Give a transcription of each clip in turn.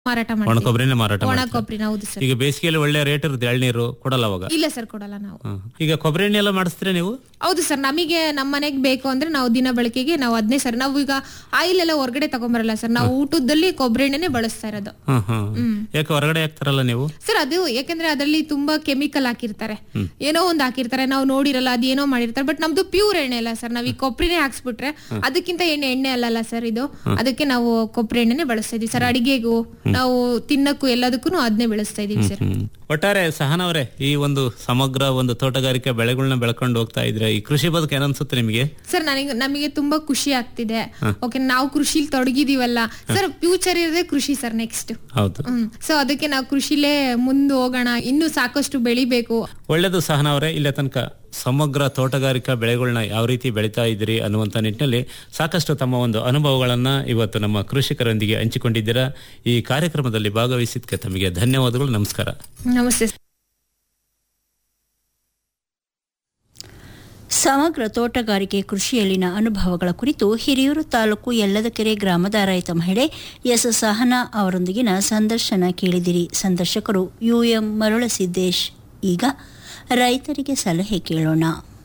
ಮಾರಾಟ ಒಣ ಮಾಡ್ತೀವಿ ಕೊಬ್ಬರಿನೇ ಮಾರಾಟ ಒಣ ಮಾಡ್ತೀರಾ? ಕೊಬ್ಬರಿನ ಹೌದು ಸರ್ ಈಗ ಬೇಸಿಗೆಯಲ್ಲಿ ಒಳ್ಳೆ ರೇಟ್ ಇರುತ್ತೆ ಎಳ್ನೀರು ಕೊಡಲ್ಲ ಅವಾಗ ಇಲ್ಲ ಸರ್ ಕೊಡಲ್ಲ ನಾವು ಹ್ಮ್. ಈಗ ಕೊಬ್ಬರಿ ಎಣ್ಣೆ ಎಲ್ಲ ಮಾಡಿಸ್ತೀರಾ ನೀವು ಹೌದು ಸರ್ ನಮಗೆ ನಮ್ಮ ಮನೆಗೆ ಬೇಕು ಅಂದ್ರೆ ನಾವು ದಿನ ಬಳಕೆಗೆ ನಾವು ಅದನ್ನೇ ಸರ್ ನಾವು ಈಗ ಆಯಿಲ್ ಎಲ್ಲ ಹೊರಗಡೆ ತಗೊಂಬರಲ್ಲ ಸರ್ ನಾವು ಊಟದಲ್ಲಿ ಕೊಬ್ಬರಿ ಎಣ್ಣೆನೆ ಬಳಸ್ತಾ ಇರೋದು ಹ್ಮ್ ಹ್ಮ್ ಯಾಕೆ ಹೊರಗಡೆ ಹಾಕ್ತಾರಲ್ಲ ನೀವು ಸರ್ ಅದು ಯಾಕಂದ್ರೆ ಅದರಲ್ಲಿ ತುಂಬಾ ಕೆಮಿಕಲ್ ಹಾಕಿರ್ತಾರೆ ಏನೋ ಒಂದು ಹಾಕಿರ್ತಾರೆ ನಾವು ನೋಡಿರಲ್ಲ ಅದೇನೋ ಮಾಡಿರ್ತಾರೆ ಬಟ್ ನಮ್ದು ಪ್ಯೂರ್ ಎಣ್ಣೆ ಅಲ್ಲ ಸರ್ ನಾವ್ ಈ ಕೊಬ್ಬರಿನೇ ಹಾಕ್ಸ್ಬಿಟ್ರೆ ಅದಕ್ಕಿಂತ ಎಣ್ಣೆ ಎಣ್ಣೆ ಅಲ್ಲಲ್ಲ ಸರ್ ಇದು ಅದಕ್ಕೆ ನಾವು ಕೊಬ್ಬರಿ ಎಣ್ಣೆನೆ ಬಳಸ್ತಾ ಇದೀವಿ ಸರ್ ಅಡಿಗೆಗೂ ನಾವು ತಿನ್ನಕ್ಕೂ ಎಲ್ಲದಕ್ಕೂ ಅದನ್ನೇ ಬೆಳೆಸ್ತಾ ಇದೀವಿ ಸರ್ ಹ್ಮ್. ಒಟ್ಟಾರೆ ಸಹನವರೇ ಈ ಒಂದು ಸಮಗ್ರ ಒಂದು ತೋಟಗಾರಿಕೆ ಬೆಳೆಗಳನ್ನ ಬೆಳ್ಕೊಂಡು ಹೋಗ್ತಾ ಇದ್ರೆ ಈ ಕೃಷಿ ಬದುಕು ಏನನ್ಸುತ್ತೆ ನಿಮಗೆ ಸರ್ ನನಗೆ ನಮಗೆ ತುಂಬಾ ಖುಷಿ ಆಗ್ತಿದೆ ಓಕೆ ನಾವು ಕೃಷಿಲಿ ತೊಡಗಿದೀವಲ್ಲ ಸರ್ ಫ್ಯೂಚರ್ ಇರೋದೇ ಕೃಷಿ ಸರ್ ನೆಕ್ಸ್ಟ್ ಹೌದು ಹ್ಮ್ ಸೊ ಅದಕ್ಕೆ ನಾವು ಕೃಷಿಲೇ ಮುಂದೆ ಹೋಗೋಣ ಇನ್ನೂ ಸಾಕಷ್ಟು ಬೆಳಿಬೇಕು ಒಳ್ಳೇದು ಸಹನವರೇ ಇಲ್ಲೇ ತನಕ ಸಮಗ್ರ ತೋಟಗಾರಿಕಾ ಬೆಳೆಗಳನ್ನ ಯಾವ ರೀತಿ ಬೆಳೀತಾ ಇದ್ದೀರಿ ಅನ್ನುವಂಥ ನಿಟ್ಟಿನಲ್ಲಿ ಸಾಕಷ್ಟು ತಮ್ಮ ಒಂದು ಅನುಭವಗಳನ್ನ ಇವತ್ತು ನಮ್ಮ ಕೃಷಿಕರೊಂದಿಗೆ ಹಂಚಿಕೊಂಡಿದ್ದೀರಾ ಈ ಕಾರ್ಯಕ್ರಮದಲ್ಲಿ ಭಾಗವಹಿಸಿದ್ದಕ್ಕೆ ತಮಗೆ ಧನ್ಯವಾದಗಳು ನಮಸ್ಕಾರ ನಮಸ್ತೆ ಸರ್. ಸಮಗ್ರ ತೋಟಗಾರಿಕೆ ಕೃಷಿಯಲ್ಲಿನ ಅನುಭವಗಳ ಕುರಿತು ಹಿರಿಯೂರು ತಾಲೂಕು ಯಲ್ಲದಕೆರೆ ಗ್ರಾಮದ ರೈತ ಮಹಿಳೆ ಎಸ್ ಸಹನಾ ಅವರೊಂದಿಗಿನ ಸಂದರ್ಶನ ಕೇಳಿದಿರಿ ಸಂದರ್ಶಕರು ಯುಎಂ ಮರುಳಸಿದ್ದೇಶ್ ಈಗ ರೈತರಿಗೆ ಸಲಹೆ ಕೇಳೋಣ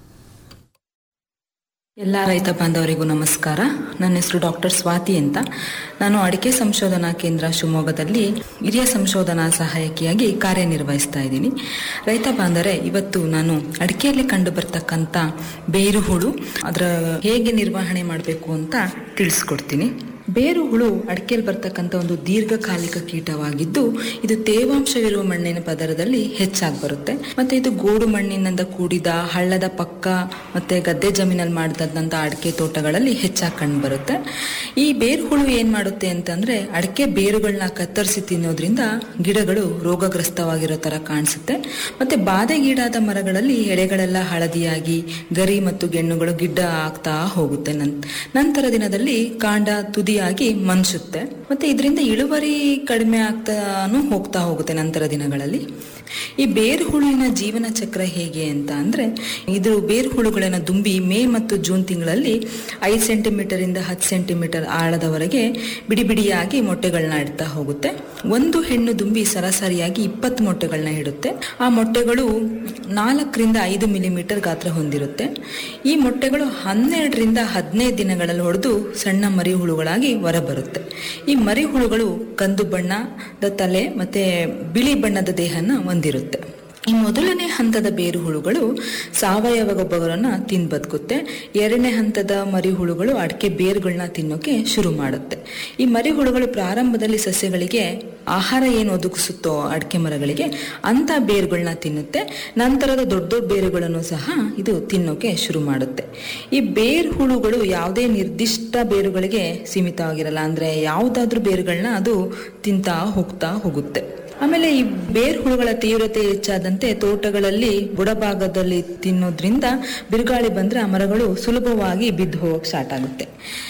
ಎಲ್ಲ ರೈತ ಬಾಂಧವರಿಗೂ ನಮಸ್ಕಾರ ನನ್ನ ಹೆಸರು ಡಾಕ್ಟರ್ ಸ್ವಾತಿ ಅಂತ ನಾನು ಅಡಿಕೆ ಸಂಶೋಧನಾ ಕೇಂದ್ರ ಶಿವಮೊಗ್ಗದಲ್ಲಿ ಹಿರಿಯ ಸಂಶೋಧನಾ ಸಹಾಯಕಿಯಾಗಿ ಕಾರ್ಯನಿರ್ವಹಿಸ್ತಾ ಇದ್ದೀನಿ ರೈತ ಬಾಂಧವರೇ ಇವತ್ತು ನಾನು ಅಡಿಕೆಯಲ್ಲಿ ಕಂಡು ಬರ್ತಕ್ಕಂಥ ಬೇರು ಹುಳು ಅದರ ಹೇಗೆ ನಿರ್ವಹಣೆ ಮಾಡಬೇಕು ಅಂತ ತಿಳಿಸ್ಕೊಡ್ತೀನಿ ಬೇರು ಹುಳು ಅಡಿಕೆಯಲ್ಲಿ ಬರ್ತಕ್ಕಂಥ ಒಂದು ದೀರ್ಘಕಾಲಿಕ ಕೀಟವಾಗಿದ್ದು ಇದು ತೇವಾಂಶವಿರುವ ಮಣ್ಣಿನ ಪದರದಲ್ಲಿ ಹೆಚ್ಚಾಗಿ ಬರುತ್ತೆ ಮತ್ತೆ ಇದು ಗೋಡು ಮಣ್ಣಿನಿಂದ ಕೂಡಿದ ಹಳ್ಳದ ಪಕ್ಕ ಮತ್ತೆ ಗದ್ದೆ ಜಮೀನಲ್ಲಿ ಮಾಡಿದಂತ ಅಡಿಕೆ ತೋಟಗಳಲ್ಲಿ ಹೆಚ್ಚಾಗಿ ಕಂಡು ಬರುತ್ತೆ ಈ ಬೇರು ಹುಳು ಏನ್ ಮಾಡುತ್ತೆ ಅಂತಂದ್ರೆ ಅಡಿಕೆ ಬೇರುಗಳನ್ನ ಕತ್ತರಿಸಿ ತಿನ್ನೋದ್ರಿಂದ ಗಿಡಗಳು ರೋಗಗ್ರಸ್ತವಾಗಿರೋ ತರ ಕಾಣಿಸುತ್ತೆ ಮತ್ತೆ ಬಾಧೆಗೀಡಾದ ಮರಗಳಲ್ಲಿ ಎಲೆಗಳೆಲ್ಲ ಹಳದಿಯಾಗಿ ಗರಿ ಮತ್ತು ಗೆಣ್ಣುಗಳು ಗಿಡ್ಡ ಆಗ್ತಾ ಹೋಗುತ್ತೆ ನನ್- ನಂತರ ದಿನದಲ್ಲಿ ಕಾಂಡ ತುದಿಯಾಗಿ ಮನ್ಸುತ್ತೆ ಮತ್ತೆ ಇದರಿಂದ ಇಳುವರಿ ಕಡಿಮೆ ಆಗ್ತಾನು ಹೋಗ್ತಾ ಹೋಗುತ್ತೆ ನಂತರ ದಿನಗಳಲ್ಲಿ ಈ ಬೇರು ಹುಳುವಿನ ಜೀವನ ಚಕ್ರ ಹೇಗೆ ಅಂತ ಅಂದ್ರೆ ಇದು ಬೇರು ಹುಳುಗಳನ್ನ ದುಂಬಿ ಮೇ ಮತ್ತು ಜೂನ್ ತಿಂಗಳಲ್ಲಿ ಐದು ಸೆಂಟಿಮೀಟರ್ ಇಂದ ಹತ್ತು ಸೆಂಟಿಮೀಟರ್ ಆಳದವರೆಗೆ ಬಿಡಿ ಬಿಡಿಯಾಗಿ ಮೊಟ್ಟೆಗಳನ್ನ ಇಡ್ತಾ ಹೋಗುತ್ತೆ ಒಂದು ಹೆಣ್ಣು ದುಂಬಿ ಸರಾಸರಿಯಾಗಿ ಇಪ್ಪತ್ತು ಮೊಟ್ಟೆಗಳನ್ನ ಇಡುತ್ತೆ ಆ ಮೊಟ್ಟೆಗಳು ನಾಲ್ಕರಿಂದ ಐದು ಮಿಲಿಮೀಟರ್ ಗಾತ್ರ ಹೊಂದಿರುತ್ತೆ ಈ ಮೊಟ್ಟೆಗಳು ಹನ್ನೆರಡರಿಂದ ಹದಿನೈದು ದಿನಗಳಲ್ಲಿ ಹೊಡೆದು ಸಣ್ಣ ಮರಿ ಹುಳುಗಳಾಗಿ ಹೊರಬರುತ್ತೆ ಈ ಮರಿ ಹುಳುಗಳು ಕಂದು ಬಣ್ಣದ ತಲೆ ಮತ್ತೆ ಬಿಳಿ ಬಣ್ಣದ ದೇಹನ ಹೊಂದಿರುತ್ತೆ ಈ ಮೊದಲನೇ ಹಂತದ ಬೇರು ಹುಳುಗಳು ಸಾವಯವ ಗೊಬ್ಬರವನ್ನ ತಿಂದು ಬದುಕುತ್ತೆ ಎರಡನೇ ಹಂತದ ಮರಿ ಹುಳುಗಳು ಅಡಿಕೆ ಬೇರುಗಳನ್ನ ತಿನ್ನೋಕೆ ಶುರು ಮಾಡುತ್ತೆ ಈ ಮರಿ ಹುಳುಗಳು ಪ್ರಾರಂಭದಲ್ಲಿ ಸಸ್ಯಗಳಿಗೆ ಆಹಾರ ಏನು ಒದಗಿಸುತ್ತೋ ಅಡಿಕೆ ಮರಗಳಿಗೆ ಅಂತ ಬೇರುಗಳನ್ನ ತಿನ್ನುತ್ತೆ ನಂತರದ ದೊಡ್ಡ ದೊಡ್ಡ ಬೇರುಗಳನ್ನು ಸಹ ಇದು ತಿನ್ನೋಕೆ ಶುರು ಮಾಡುತ್ತೆ ಈ ಬೇರು ಹುಳುಗಳು ಯಾವುದೇ ನಿರ್ದಿಷ್ಟ ಬೇರುಗಳಿಗೆ ಸೀಮಿತವಾಗಿರಲ್ಲ ಅಂದ್ರೆ ಯಾವುದಾದ್ರೂ ಬೇರುಗಳನ್ನ ಅದು ತಿಂತಾ ಹೋಗ್ತಾ ಹೋಗುತ್ತೆ ಆಮೇಲೆ ಈ ಬೇರ್ ಹುಳುಗಳ ತೀವ್ರತೆ ಹೆಚ್ಚಾದಂತೆ ತೋಟಗಳಲ್ಲಿ ಬುಡಭಾಗದಲ್ಲಿ ತಿನ್ನೋದ್ರಿಂದ ಬಿರುಗಾಳಿ ಬಂದ್ರೆ ಆ ಮರಗಳು ಸುಲಭವಾಗಿ ಬಿದ್ದು ಹೋಗಕ್ಕೆ ಸ್ಟಾರ್ಟ್ ಆಗುತ್ತೆ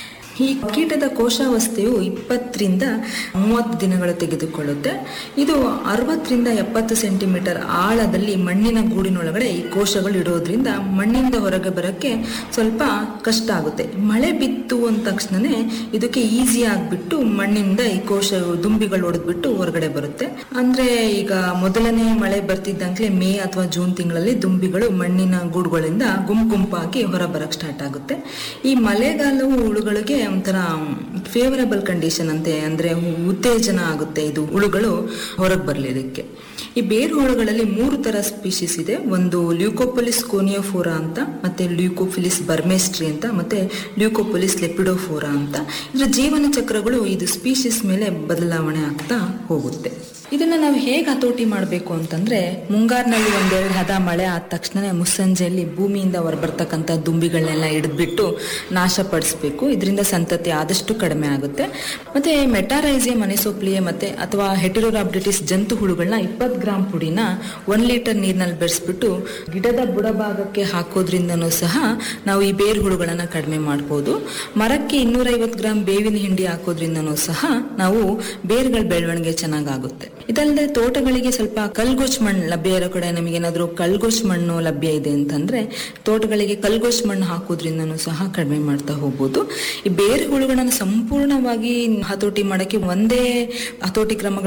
ಈ ಕೀಟದ ಕೋಶಾವಸ್ಥೆಯು ಇಪ್ಪತ್ತರಿಂದ ಮೂವತ್ತು ದಿನಗಳು ತೆಗೆದುಕೊಳ್ಳುತ್ತೆ ಇದು ಅರವತ್ತರಿಂದ ಎಪ್ಪತ್ತು ಸೆಂಟಿಮೀಟರ್ ಆಳದಲ್ಲಿ ಮಣ್ಣಿನ ಗೂಡಿನೊಳಗಡೆ ಈ ಕೋಶಗಳು ಇಡೋದ್ರಿಂದ ಮಣ್ಣಿಂದ ಹೊರಗೆ ಬರೋಕ್ಕೆ ಸ್ವಲ್ಪ ಕಷ್ಟ ಆಗುತ್ತೆ ಮಳೆ ಬಿತ್ತು ಅಂದ ತಕ್ಷಣನೇ ಇದಕ್ಕೆ ಈಸಿ ಆಗಿಬಿಟ್ಟು ಮಣ್ಣಿಂದ ಈ ಕೋಶ ದುಂಬಿಗಳು ಹೊಡೆದ್ಬಿಟ್ಟು ಹೊರಗಡೆ ಬರುತ್ತೆ ಅಂದ್ರೆ ಈಗ ಮೊದಲನೇ ಮಳೆ ಬರ್ತಿದ್ದಂಗ್ಲೇ ಮೇ ಅಥವಾ ಜೂನ್ ತಿಂಗಳಲ್ಲಿ ದುಂಬಿಗಳು ಮಣ್ಣಿನ ಗೂಡುಗಳಿಂದ ಗುಂಪು ಗುಂಪಾಗಿ ಹೊರ ಬರಕ್ ಸ್ಟಾರ್ಟ್ ಆಗುತ್ತೆ ಈ ಮಳೆಗಾಲವು ಹುಳುಗಳಿಗೆ ಒಂಥರ ಫೇವರಬಲ್ ಕಂಡೀಷನ್ ಅಂತೆ ಅಂದ್ರೆ ಉತ್ತೇಜನ ಆಗುತ್ತೆ ಇದು ಹುಳುಗಳು ಹೊರಗೆ ಬರ್ಲಿದಕ್ಕೆ ಈ ಬೇರು ಹುಳುಗಳಲ್ಲಿ ಮೂರು ತರ ಸ್ಪೀಶೀಸ್ ಇದೆ ಒಂದು ಲ್ಯೂಕೋಪೊಲಿಸ್ ಕೋನಿಯೋಫೋರಾ ಅಂತ ಮತ್ತೆ ಲ್ಯೂಕೋಫಿಲಿಸ್ ಬರ್ಮೆಸ್ಟ್ರಿ ಅಂತ ಮತ್ತೆ ಲ್ಯೂಕೋಪೊಲಿಸ್ ಲೆಪಿಡೋಫೋರಾ ಅಂತ ಇದರ ಜೀವನ ಚಕ್ರಗಳು ಇದು ಸ್ಪೀಶೀಸ್ ಮೇಲೆ ಬದಲಾವಣೆ ಆಗ್ತಾ ಹೋಗುತ್ತೆ ಇದನ್ನ ನಾವು ಹೇಗೆ ಹತೋಟಿ ಮಾಡಬೇಕು ಅಂತಂದ್ರೆ ಮುಂಗಾರಿನಲ್ಲಿ ಒಂದೆರಡು ಹದ ಮಳೆ ಆದ ತಕ್ಷಣ ಮುಸ್ಸಂಜೆಯಲ್ಲಿ ಭೂಮಿಯಿಂದ ಹೊರಬರ್ತಕ್ಕಂಥ ದುಂಬಿಗಳನ್ನೆಲ್ಲ ಹಿಡಿದ್ಬಿಟ್ಟು ನಾಶಪಡಿಸಬೇಕು ಇದರಿಂದ ಸಂತತಿ ಆದಷ್ಟು ಕಡಿಮೆ ಆಗುತ್ತೆ ಮತ್ತೆ ಮೆಟಾರೈಸಿಯಂ ಅನಿಸೋಪ್ಲಿಯೆ ಮತ್ತೆ ಅಥವಾ ಹೆಟೆರೋರಾಬ್ಡಿಟಿಸ್ ಜಂತು ಹುಳುಗಳನ್ನ ಇಪ್ಪತ್ತು ಗ್ರಾಂ ಪುಡಿನ ಒನ್ ಲೀಟರ್ ನೀರಿನಲ್ಲಿ ಬೆರೆಸ್ಬಿಟ್ಟು ಗಿಡದ ಬುಡಭಾಗಕ್ಕೆ ಹಾಕೋದ್ರಿಂದನೂ ಸಹ ನಾವು ಈ ಬೇರು ಹುಳುಗಳನ್ನ ಕಡಿಮೆ ಮಾಡ್ಬೋದು ಮರಕ್ಕೆ ಇನ್ನೂರೈವತ್ತು ಗ್ರಾಂ ಬೇವಿನ ಹಿಂಡಿ ಹಾಕೋದ್ರಿಂದನೂ ಸಹ ನಾವು ಬೇರುಗಳ ಬೆಳವಣಿಗೆ ಚೆನ್ನಾಗಾಗುತ್ತೆ ಇದಲ್ಲದೆ ತೋಟಗಳಿಗೆ ಸ್ವಲ್ಪ ಕಲ್ಗೋಚ್ ಮಣ್ಣು ಲಭ್ಯ ಇರೋ ಕಡೆ ನಮಗೆ ಏನಾದ್ರು ಕಲ್ಗೋಚ್ ಮಣ್ಣು ಲಭ್ಯ ಇದೆ ಅಂತಂದ್ರೆ ತೋಟಗಳಿಗೆ ಕಲ್ಗೋಚ್ ಮಣ್ಣು ಹಾಕೋದ್ರಿಂದನೂ ಸಹ ಕಡಿಮೆ ಮಾಡ್ತಾ ಹೋಗ್ಬೋದು ಈ ಬೇರೆ ಹುಳುಗಳನ್ನ ಸಂಪೂರ್ಣವಾಗಿ ಹತೋಟಿ ಮಾಡಕ್ಕೆ ಒಂದೇ ಹತೋಟಿ ಕ್ರಮಗಳು